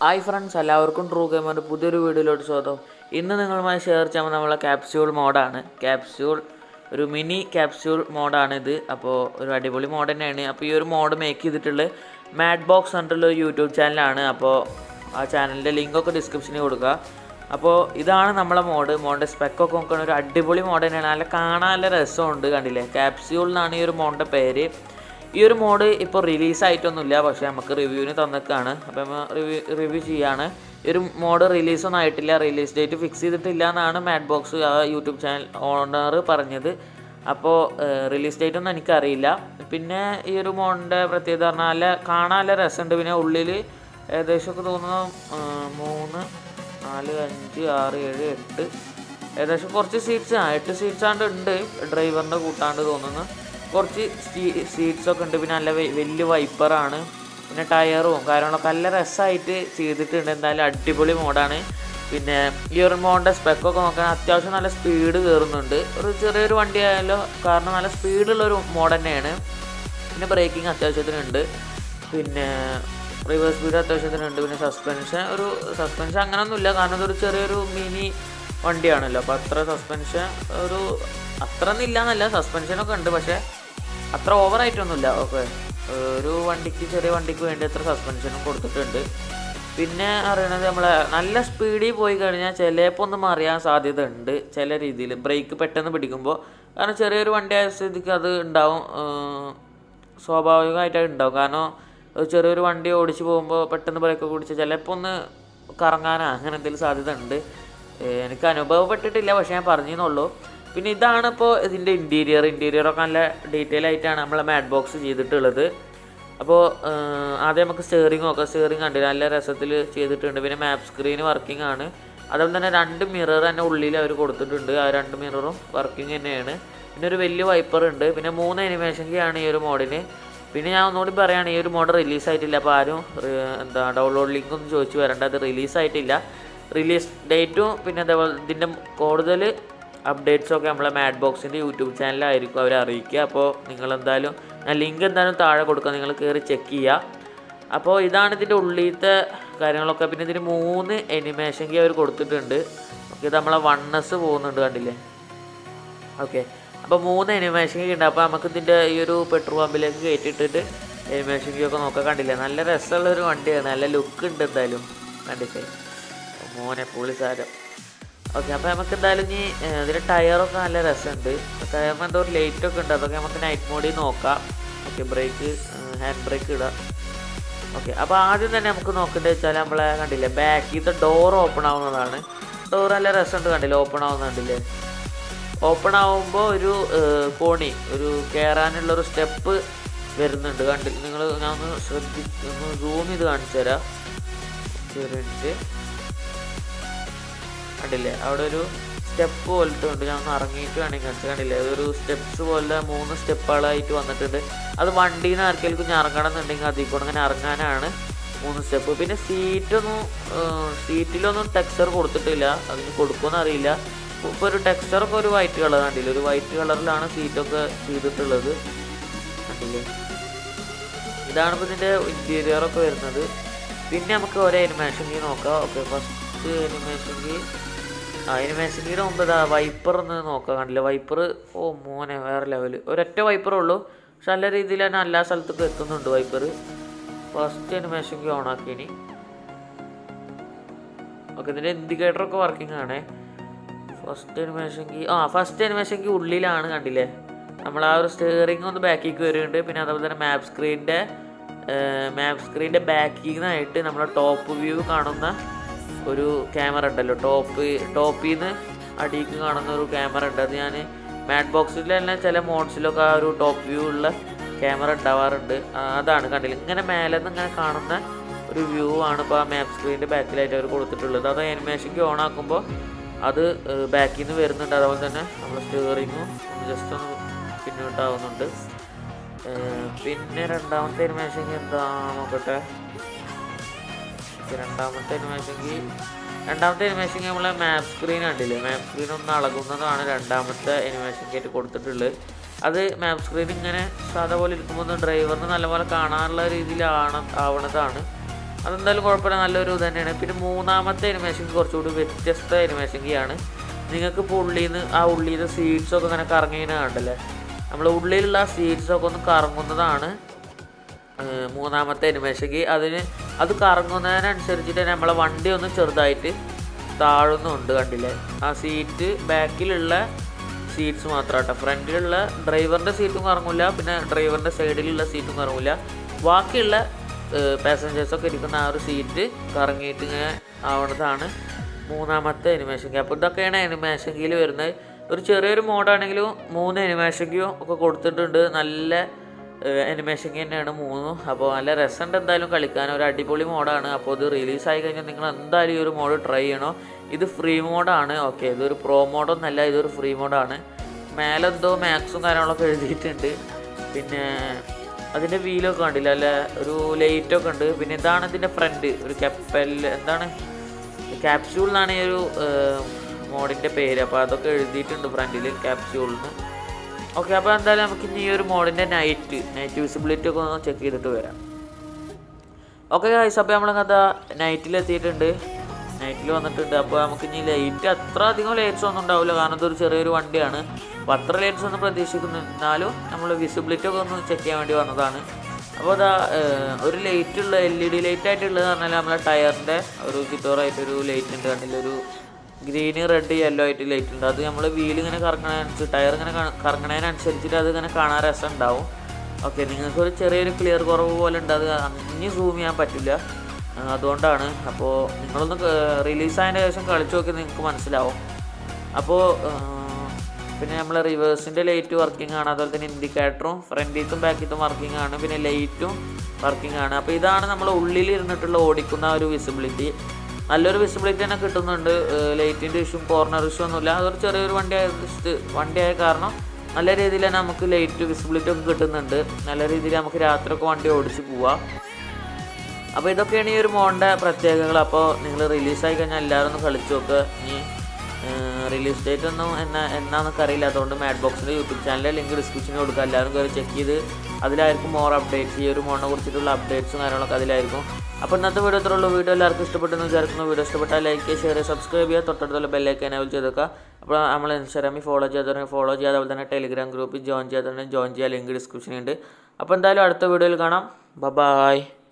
hi friends എല്ലാവർക്കും true ഗെയിമറിൻ്റെ പുതിയൊരു വീഡിയോയിലോട്ട് സ്വാഗതം ഇന്ന് നിങ്ങളുമായി ഷെയർ ചെയ്യാൻ നമ്മളെ ക്യാപ്സ്യൂൾ മോഡാണ് ക്യാപ്സ്യൂൾ ഒരു മിനി ക്യാപ്സ്യൂൾ മോഡാണിത് അപ്പോൾ ഒരു അടിപൊളി മോഡ് തന്നെയാണ് അപ്പോൾ ഈ ഒരു മോഡ് മേക്ക് ചെയ്തിട്ടുള്ളത് മാഡ് ബോക്സ് പറഞ്ഞിട്ടുള്ള ഒരു യൂട്യൂബ് ചാനലാണ് അപ്പോൾ ആ ചാനലിൻ്റെ ലിങ്കൊക്കെ ഡിസ്ക്രിപ്ഷനിൽ കൊടുക്കുക അപ്പോൾ ഇതാണ് നമ്മളെ മോഡ് മോഡിൻ്റെ സ്പെക്കൊക്കെ നോക്കുകയാണെങ്കിൽ ഒരു അടിപൊളി മോഡ് തന്നെയാണ് നല്ല കാണാൻ നല്ല രസമുണ്ട് കണ്ടില്ലേ ക്യാപ്സ്യൂൾ എന്നാണ് ഈ ഒരു മോഡിൻ്റെ പേര് ഈ ഒരു മോഡ് ഇപ്പോൾ റിലീസായിട്ടൊന്നുമില്ല പക്ഷേ നമുക്ക് റിവ്യൂവിന് തന്നേക്കാണ് അപ്പോൾ നമ്മൾ റിവ്യൂ റിവ്യൂ ചെയ്യാണ് ഈ ഒരു മോഡ് റിലീസൊന്നും ആയിട്ടില്ല റിലീസ് ഡേറ്റ് ഫിക്സ് ചെയ്തിട്ടില്ല എന്നാണ് മാഡ് ബോക്സ് ആ യൂട്യൂബ് ചാനൽ ഓണർ പറഞ്ഞത് അപ്പോൾ റിലീസ് ഡേറ്റ് ഒന്നും എനിക്കറിയില്ല പിന്നെ ഈ ഒരു മോഡിൻ്റെ പ്രത്യേകത പറഞ്ഞാൽ നല്ല കാണാൻ നല്ല രസമുണ്ട് പിന്നെ ഉള്ളിൽ ഏകദേശമൊക്കെ തോന്നുന്നു ആ, മൂന്ന് നാല് അഞ്ച് ആറ് ഏഴ് എട്ട് ഏകദേശം കുറച്ച് സീറ്റ്സ് ആ എട്ട് സീറ്റ്സ് ആണ്ട് ഉണ്ട് ഡ്രൈവറിൻ്റെ കൂട്ടാണ്ട് തോന്നുന്നു കുറച്ച് സീറ്റ്സ് ഒക്കെ ഉണ്ട് പിന്നെ നല്ല വെ- വലിയ വൈപ്പറാണ് പിന്നെ ടയറും കാര്യങ്ങളൊക്കെ നല്ല രസമായിട്ട് ചെയ്തിട്ടുണ്ട് എന്തായാലും അടിപൊളി മോഡാണ് പിന്നെ ഈ ഒരു മോഡിൻ്റെ സ്പെക്കൊക്കെ നോക്കാൻ അത്യാവശ്യം നല്ല സ്പീഡ് കയറുന്നുണ്ട് ഒരു ചെറിയൊരു വണ്ടി ആയാലോ കാരണം നല്ല സ്പീഡുള്ള ഒരു മോഡ് തന്നെയാണ് പിന്നെ ബ്രേക്കിംഗ് അത്യാവശ്യത്തിനുണ്ട് പിന്നെ റിവേഴ്സ് സ്പീഡ് അത്യാവശ്യത്തിനുണ്ട് പിന്നെ സസ്പെൻഷൻ ഒരു സസ്പെൻഷൻ അങ്ങനെയൊന്നുമില്ല കാരണം ഇതൊരു ചെറിയൊരു മിനി വണ്ടിയാണല്ലോ അപ്പോൾ അത്ര സസ്പെൻഷൻ ഒരു അത്ര ഒന്നും എന്നല്ല സസ്പെൻഷനൊക്കെ ഉണ്ട് പക്ഷേ അത്ര ഓവറായിട്ടൊന്നുമില്ല ഓക്കെ ഒരു വണ്ടിക്ക് ചെറിയ വണ്ടിക്ക് വേണ്ടി അത്ര സസ്പെൻഷനും കൊടുത്തിട്ടുണ്ട് പിന്നെ അറിയണത് നമ്മളെ നല്ല സ്പീഡിൽ പോയി കഴിഞ്ഞാൽ ചിലപ്പോൾ ഒന്ന് മറിയാൻ സാധ്യത ഉണ്ട് ചില രീതിയിൽ ബ്രേക്ക് പെട്ടെന്ന് പിടിക്കുമ്പോൾ കാരണം ചെറിയൊരു വണ്ടി ആയ സ്ഥിതിക്ക് അത് ഉണ്ടാവും ഏർ സ്വാഭാവികമായിട്ട് അത് ഉണ്ടാവും കാരണം ഒരു ചെറിയൊരു വണ്ടി ഓടിച്ച് പോകുമ്പോൾ പെട്ടെന്ന് ബ്രേക്ക് പിടിച്ച് ചിലപ്പോൾ ഒന്ന് കറങ്ങാനോ അങ്ങനെ എന്തെങ്കിലും സാധ്യത ഉണ്ട് ഏഹ് എനിക്ക് അനുഭവപ്പെട്ടിട്ടില്ല പക്ഷേ ഞാൻ പറഞ്ഞെന്നുള്ളൂ പിന്നെ ഇതാണ് ഇപ്പോൾ ഇതിൻ്റെ ഇൻറ്റീരിയർ ഇൻറ്റീരിയറൊക്കെ നല്ല ഡീറ്റെയിൽ ആയിട്ടാണ് നമ്മളെ മാറ്റ് ബോക്സ് ചെയ്തിട്ടുള്ളത് അപ്പോൾ ആദ്യം നമുക്ക് സ്റ്റിയറിംഗ് നോക്കാം സ്റ്റിയറിംഗ് കണ്ടില്ല നല്ല രസത്തിൽ ചെയ്തിട്ടുണ്ട് പിന്നെ മാപ്പ് സ്ക്രീൻ വർക്കിംഗ് ആണ് അതുപോലെ തന്നെ രണ്ട് മിറർ തന്നെ ഉള്ളിൽ അവർ കൊടുത്തിട്ടുണ്ട് ആ രണ്ട് മിററും വർക്കിംഗ് തന്നെയാണ് പിന്നെ ഒരു വലിയ വൈപ്പർ ഉണ്ട് പിന്നെ മൂന്ന് അനിമേഷൻ കീ ആണ് ഈ ഒരു മോഡിന് പിന്നെ ഞാൻ ഒന്നുകൂടി പറയുകയാണ് ഈ ഒരു മോഡ് റിലീസ് ആയിട്ടില്ല അപ്പോൾ ആരും ഏർ, എന്താ ഡൗൺലോഡ് ലിങ്ക് ഒന്നും ചോദിച്ചു വരണ്ട അത് റിലീസ് ആയിട്ടില്ല റിലീസ് ഡേറ്റും പിന്നെ അതേപോലെ ഇതിൻ്റെ കൂടുതൽ അപ്ഡേറ്റ്സ് ഒക്കെ നമ്മളെ മാഡ് ബോക്സിൻ്റെ യൂട്യൂബ് ചാനലിലായിരിക്കും അവർ അറിയിക്കുക അപ്പോൾ നിങ്ങൾ എന്തായാലും ഞാൻ ലിങ്ക് എന്തായാലും താഴെ കൊടുക്കുക നിങ്ങൾ കയറി ചെക്ക് ചെയ്യുക അപ്പോൾ ഇതാണ് ഇതിൻ്റെ ഉള്ളിലത്തെ കാര്യങ്ങളൊക്കെ പിന്നെ ഇതിന് മൂന്ന് എനിമേഷൻ കീ അവർ കൊടുത്തിട്ടുണ്ട് ഓക്കെ ഇത് നമ്മളെ വണ്ണസ് പോകുന്നുണ്ട് കണ്ടില്ലേ ഓക്കെ അപ്പോൾ മൂന്ന് എനിമേഷൻ കീ ഉണ്ട് അപ്പോൾ നമുക്ക് ഇതിൻ്റെ ഈ ഒരു പെട്രോൾ പമ്പിലേക്ക് കയറ്റിയിട്ടിട്ട് എനിമേഷൻ കീ ഒക്കെ നോക്കാൻ കണ്ടില്ലേ നല്ല രസമുള്ള ഒരു വണ്ടിയാണ് നല്ല ലുക്ക് ഉണ്ട് എന്തായാലും കണ്ടില്ലേ മോനെ പുളിസാരം ഓക്കെ അപ്പോൾ നമുക്ക് എന്തായാലും ഇനി ഏഹ്, ഇതിൻ്റെ ടയറൊക്കെ നല്ല രസമുണ്ട് ടയറിന് എന്തോ ഒരു ലൈറ്റ് ഒക്കെ ഉണ്ട് അതൊക്കെ നമുക്ക് നൈറ്റ് മോഡിൽ നോക്കാം ഓക്കെ ബ്രേക്ക് ഹാൻഡ് ബ്രേക്ക് ഇടാം ഓക്കെ അപ്പോൾ ആദ്യം തന്നെ നമുക്ക് നോക്കേണ്ടത് വെച്ചാൽ നമ്മളെ കണ്ടില്ലേ ബാക്കിലത്തെ ഡോർ ഓപ്പൺ ആവുന്നതാണ് ഡോർ നല്ല രസമുണ്ട് കണ്ടില്ലേ ഓപ്പൺ ആവുന്ന കണ്ടില്ലേ ഓപ്പൺ ആവുമ്പോൾ ഒരു ഏഹ്, കോണി ഒരു കയറാനുള്ള ഒരു സ്റ്റെപ്പ് വരുന്നുണ്ട് കണ്ടി നിങ്ങൾ ഞാൻ ഒന്ന് ശ്രദ്ധി ഒന്ന് സൂം ചെയ്ത് കാണിച്ചു തരാം ഒരു മിനിറ്റ് കണ്ടില്ലേ അവിടെ ഒരു സ്റ്റെപ്പ് പോലത്തെ ഉണ്ട് ഞാൻ ഒന്ന് ഇറങ്ങിയിട്ട് വേണമെങ്കിൽ കാണിച്ചു കണ്ടില്ലേ അതൊരു സ്റ്റെപ്സ് പോലെ മൂന്ന് സ്റ്റെപ്പുകളായിട്ട് വന്നിട്ടുണ്ട് അത് വണ്ടിയിൽ നിന്ന് ആർക്കെങ്കിലും ഞാൻ ഇറങ്ങണം എന്നുണ്ടെങ്കിൽ അതിൽ കൂടെ അങ്ങനെ ഇറങ്ങാനാണ് മൂന്ന് സ്റ്റെപ്പ് പിന്നെ സീറ്റൊന്നും സീറ്റിലൊന്നും ടെക്സ്ചർ കൊടുത്തിട്ടില്ല അതിന് കൊടുക്കുമെന്ന് അറിയില്ല ഇപ്പോൾ ഒരു ടെക്സ്ചറൊക്കെ ഒരു വൈറ്റ് കളർ കണ്ടില്ലേ ഒരു വൈറ്റ് കളറിലാണ് സീറ്റൊക്കെ ചെയ്തിട്ടുള്ളത് കണ്ടില്ലേ ഇതാണ് ഇപ്പോൾ ഇതിൻ്റെ ഇൻറ്റീരിയറൊക്കെ വരുന്നത് പിന്നെ നമുക്ക് ഒരേ അനിമേഷൻ കീ നോക്കാം ഓക്കെ ഫസ്റ്റ് അനിമേഷൻ കീ ആ അനിമേഷൻ കീയുടെ മുമ്പ് ഇതാ വൈപ്പർ ഒന്ന് നോക്കാം കണ്ടില്ല വൈപ്പർ ഓ മോനെ വേറെ ലെവൽ ഒരൊറ്റ വൈപ്പറേ ഉള്ളൂ പക്ഷെ നല്ല രീതിയിൽ തന്നെ എല്ലാ സ്ഥലത്തേക്കും എത്തുന്നുണ്ട് വൈപ്പർ ഫസ്റ്റ് അനിമേഷൻ കീ ഓണാക്കി ഇനി ഓക്കെ ഇതിൻ്റെ ഇൻഡിക്കേറ്ററൊക്കെ വർക്കിംഗ് ആണേ ഫസ്റ്റ് അനിമേഷൻ കീ ആ ഫസ്റ്റ് അനിമേഷൻ കീ ഉള്ളിലാണ് കണ്ടില്ലേ നമ്മൾ ആ ഒരു സ്റ്റിയറിംഗ് ഒന്ന് ബാക്കിലേക്ക് വരുന്നുണ്ട് പിന്നെ അതുപോലെ തന്നെ മാപ്പ് സ്ക്രീനിൻ്റെ മാപ്പ് സ്ക്രീനിൻ്റെ ബാക്കിൽ നിന്നായിട്ട് നമ്മുടെ ടോപ്പ് വ്യൂ കാണുന്ന ഒരു ക്യാമറ ഉണ്ടല്ലോ ടോപ്പ് ടോപ്പിൽ നിന്ന് അടിയിക്ക് കാണുന്ന ഒരു ക്യാമറ ഉണ്ട് അത് ഞാൻ മാറ്റ് ബോക്സിൽ തന്നെ ചില മോഡ്സിലൊക്കെ ആ ഒരു ടോപ്പ് വ്യൂ ഉള്ള ക്യാമറ ഉണ്ടാവാറുണ്ട് ആ, അതാണ് കണ്ടില്ല ഇങ്ങനെ മേലെ നിന്ന് ഇങ്ങനെ കാണുന്ന ഒരു വ്യൂ ആണ് ഇപ്പോൾ ആ മാപ്പ് സ്ക്രീനിൻ്റെ ബാക്കിലായിട്ട് അവർ കൊടുത്തിട്ടുള്ളത് അത് അനിമേഷൻക്ക് ഓൺ ആക്കുമ്പോൾ അത് ബാക്കിൽ നിന്ന് വരുന്നുണ്ട് അതുപോലെ തന്നെ നമ്മൾ സ്റ്റിയറിങ്ങും ഒന്ന് ജസ്റ്റ് ഒന്ന് പിന്നോട്ടാവുന്നുണ്ട് ഏഹ് പിന്നെ രണ്ടാമത്തെ അനിമേഷൻ എന്താ നോക്കട്ടെ രണ്ടാമത്തെ അനിമേഷൻ രണ്ടാമത്തെ അനിമേഷൻ നമ്മളെ മാപ്പ് സ്ക്രീൻ കണ്ടില്ലേ മാപ്പ് സ്ക്രീൻ ഒന്ന് അളകുന്നതാണ് രണ്ടാമത്തെ അനിമേഷൻ ആയിട്ട് കൊടുത്തിട്ടുള്ളത് അത് മാപ്പ് സ്ക്രീൻ ഇങ്ങനെ സാധാ പോലെ ഇരിക്കുമ്പോൾ ഡ്രൈവറിന് നല്ലപോലെ കാണാനുള്ള രീതിയിലാണ് ആവണതാണ് അതെന്തായാലും കുഴപ്പമില്ല നല്ലൊരു ഇത് തന്നെയാണ് പിന്നെ മൂന്നാമത്തെ അനിമേഷൻ കുറച്ചുകൂടി വ്യത്യസ്ത അനിമേഷൻ ആണ് നിങ്ങൾക്ക് ഇപ്പോൾ ഉള്ളിൽ നിന്ന് ആ ഉള്ളിൽ നിന്ന് സീഡ്സൊക്കെ ഇങ്ങനെ കറങ്ങിങ്ങനെ കണ്ടല്ലേ നമ്മൾ ഉള്ളിലുള്ള ആ സീഡ്സൊക്കെ ഒന്ന് കറങ്ങുന്നതാണ് ഏഹ് മൂന്നാമത്തെ അനിമേഷൻ അതിന് അത് കറങ്ങുന്നതിനനുസരിച്ചിട്ട് നമ്മളെ വണ്ടി ഒന്ന് ചെറുതായിട്ട് താഴുന്നുണ്ട് കണ്ടില്ലേ ആ സീറ്റ് ബാക്കിലുള്ള സീറ്റ്സ് മാത്രം കേട്ടോ ഫ്രണ്ടിലുള്ള ഡ്രൈവറിൻ്റെ സീറ്റും കറങ്ങില്ല പിന്നെ ഡ്രൈവറിൻ്റെ സൈഡിലുള്ള സീറ്റും കറങ്ങില്ല ബാക്കിയുള്ള പാസഞ്ചേഴ്സൊക്കെ ഇരിക്കുന്ന ആ ഒരു സീറ്റ് കറങ്ങിയിട്ട് ഇങ്ങനെ ആവുന്നതാണ് മൂന്നാമത്തെ അനിമേഷൻ കീ അപ്പോൾ ഇതൊക്കെയാണ് അനിമേഷൻ കീയിൽ വരുന്നത് ഒരു ചെറിയൊരു മോഡാണെങ്കിലും മൂന്ന് അനിമേഷൻ കീയും ഒക്കെ കൊടുത്തിട്ടുണ്ട് നല്ല അനിമേഷൻ തന്നെയാണ് മൂന്നും അപ്പോൾ നല്ല രസമുണ്ട് എന്തായാലും കളിക്കാൻ ഒരു അടിപൊളി മോഡാണ് അപ്പോൾ ഇത് റിലീസായി കഴിഞ്ഞാൽ നിങ്ങൾ എന്തായാലും ഈ ഒരു മോഡ് ട്രൈ ചെയ്യണോ ഇത് ഫ്രീ മോഡാണ് ഓക്കെ ഇതൊരു പ്രോ മോഡൊന്നല്ല ഇതൊരു ഫ്രീ മോഡാണ് മേലെ എന്തോ മാക്സും കാര്യങ്ങളൊക്കെ എഴുതിയിട്ടുണ്ട് പിന്നെ അതിൻ്റെ വീലൊക്കെ കണ്ടില്ല അല്ല ഒരു ലൈറ്റൊക്കെ ഉണ്ട് പിന്നെ ഇതാണ് ഇതിൻ്റെ ഫ്രണ്ട് ഒരു കപ്പൽ എന്താണ് ക്യാപ്സ്യൂൾ എന്നാണ് ഈ ഒരു മോഡിൻ്റെ പേര് അപ്പോൾ അതൊക്കെ എഴുതിയിട്ടുണ്ട് ഫ്രണ്ടിൽ ക്യാപ്സ്യൂളിന് ഓക്കെ അപ്പോൾ എന്തായാലും നമുക്ക് ഇനി ഈ ഒരു മോഡിൻ്റെ നൈറ്റ് നൈറ്റ് വിസിബിലിറ്റി ഒക്കെ ഒന്ന് ചെക്ക് ചെയ്തിട്ട് വരാം ഓക്കെ ഗൈസ് അപ്പോൾ നമ്മൾ കഥ നൈറ്റിൽ എത്തിയിട്ടുണ്ട് നൈറ്റിൽ വന്നിട്ടുണ്ട് അപ്പോൾ നമുക്ക് ഇനി ലൈറ്റ് അത്ര അധികം ലൈറ്റ്സ് ഒന്നും ഉണ്ടാവില്ല കാരണം ഇതൊരു ചെറിയൊരു വണ്ടിയാണ് അപ്പോൾ അത്ര ലൈറ്റ്സ് ഒന്നും പ്രതീക്ഷിക്കുന്നു എന്നാലും നമ്മൾ വിസിബിലിറ്റി ഒക്കെ ഒന്ന് ചെക്ക് ചെയ്യാൻ വേണ്ടി വന്നതാണ് അപ്പോൾ അതാ ഏഹ്, ഒരു ലൈറ്റ് ഉള്ള എൽ ഇ ഡി ലൈറ്റ് ആയിട്ടുള്ളത് പറഞ്ഞാൽ നമ്മളെ ടയറിൻ്റെ ഒരു ചിത്തോറായിട്ടൊരു ലൈറ്റ് ഉണ്ട് കണ്ടില്ല ഒരു ഗ്രീന് റെഡ് യെല്ലോ ആയിട്ട് ലൈറ്റ് ഉണ്ട് അത് നമ്മൾ വീൽ ഇങ്ങനെ കറങ്ങണതിനനുസരിച്ച് ടയർ ഇങ്ങനെ ക- കറങ്ങണതിനനുസരിച്ചിട്ട് അത് ഇങ്ങനെ കാണാൻ രസം ഉണ്ടാവും ഓക്കെ നിങ്ങൾക്ക് ഒരു ചെറിയൊരു ക്ലിയർ കുറവ് പോലെ ഉണ്ട് അത് ഇനി സൂം ചെയ്യാൻ പറ്റില്ല ആ, അതുകൊണ്ടാണ് അപ്പോൾ നിങ്ങളൊന്ന് റിലീസായതിന് ശേഷം കളിച്ചു നോക്കി നിങ്ങൾക്ക് മനസ്സിലാവും അപ്പോൾ പിന്നെ നമ്മൾ റിവേഴ്സിൻ്റെ ലൈറ്റ് വർക്കിംഗ് ആണ് അതുപോലെ തന്നെ ഇൻഡിക്കേറ്ററും ഫ്രണ്ടിലത്തും ബാക്കിലത്തും വർക്കിംഗ് ആണ് പിന്നെ ലൈറ്റും വർക്കിംഗ് ആണ് അപ്പോൾ ഇതാണ് നമ്മൾ ഉള്ളിൽ ഇരുന്നിട്ടുള്ള ഓടിക്കുന്ന ആ ഒരു വിസിബിലിറ്റി നല്ലൊരു വിസിബിലിറ്റി തന്നെ കിട്ടുന്നുണ്ട് ലൈറ്റിൻ്റെ ഇഷ്യൂ കോർണർ ഇഷ്യൂ ഒന്നുമില്ല അതൊരു ചെറിയൊരു വണ്ടി ആയത് വണ്ടിയായ കാരണം നല്ല രീതിയിൽ തന്നെ നമുക്ക് ലൈറ്റ് വിസിബിലിറ്റി ഒക്കെ കിട്ടുന്നുണ്ട് നല്ല രീതിയിൽ നമുക്ക് രാത്രിയൊക്കെ വണ്ടി ഓടിച്ച് പോവാം അപ്പോൾ ഇതൊക്കെയാണ് ഈ ഒരു മോണിൻ്റെ പ്രത്യേകതകൾ അപ്പോൾ നിങ്ങൾ റിലീസായി കഴിഞ്ഞാൽ എല്ലാവരും ഒന്ന് കളിച്ച് നോക്കുക ഇനി റിലീസ് ഡേറ്റ് ഒന്നും എന്നാ എന്നാന്നൊക്കെ അറിയില്ല അതുകൊണ്ട് മാഡ് ബോക്സിൻ്റെ യൂട്യൂബ് ചാനലിലെ ലിങ്ക് ഡിസ്ക്രിപ്ഷനിൽ കൊടുക്കുക എല്ലാവരും കയറി ചെക്ക് ചെയ്ത് അതിലായിരിക്കും മോർ അപ്ഡേറ്റ്സ് ഈ ഒരു മോണിനെ കുറിച്ചിട്ടുള്ള അപ്ഡേറ്റ്സും കാര്യങ്ങളൊക്കെ അതിലായിരിക്കും അപ്പോൾ ഇന്നത്തെ വീഡിയോ ഇത്രയുള്ള വീഡിയോ എല്ലാവർക്കും ഇഷ്ടപ്പെട്ടെന്ന് വിചാരിക്കുന്നു വീഡിയോ ഇഷ്ടപ്പെട്ടാൽ ലൈക്ക് ചെയ്യുക ഷെയർ ചെയ്യുക സബ്സ്ക്രൈബ് ചെയ്യുക തൊട്ടടുത്തുള്ള ബെല്ലൈക്കൻ എനേബിൾ ചെയ്തേക്കുക അപ്പോൾ നമ്മൾ ഇൻസ്റ്റാഗ്രാമിൽ ഫോളോ ചെയ്യാത്തവരെ ഫോളോ ചെയ്യുക അതുപോലെ തന്നെ ടെലിഗ്രാം ഗ്രൂപ്പിൽ ജോയിൻ ചെയ്യാത്തവരെ ജോയിൻ ചെയ്യുക ലിങ്ക് ഡിസ്ക്രിപ്ഷനിൽ ഉണ്ട് അപ്പോൾ എന്തായാലും അടുത്ത വീഡിയോയിൽ കാണാം ബ ബായ്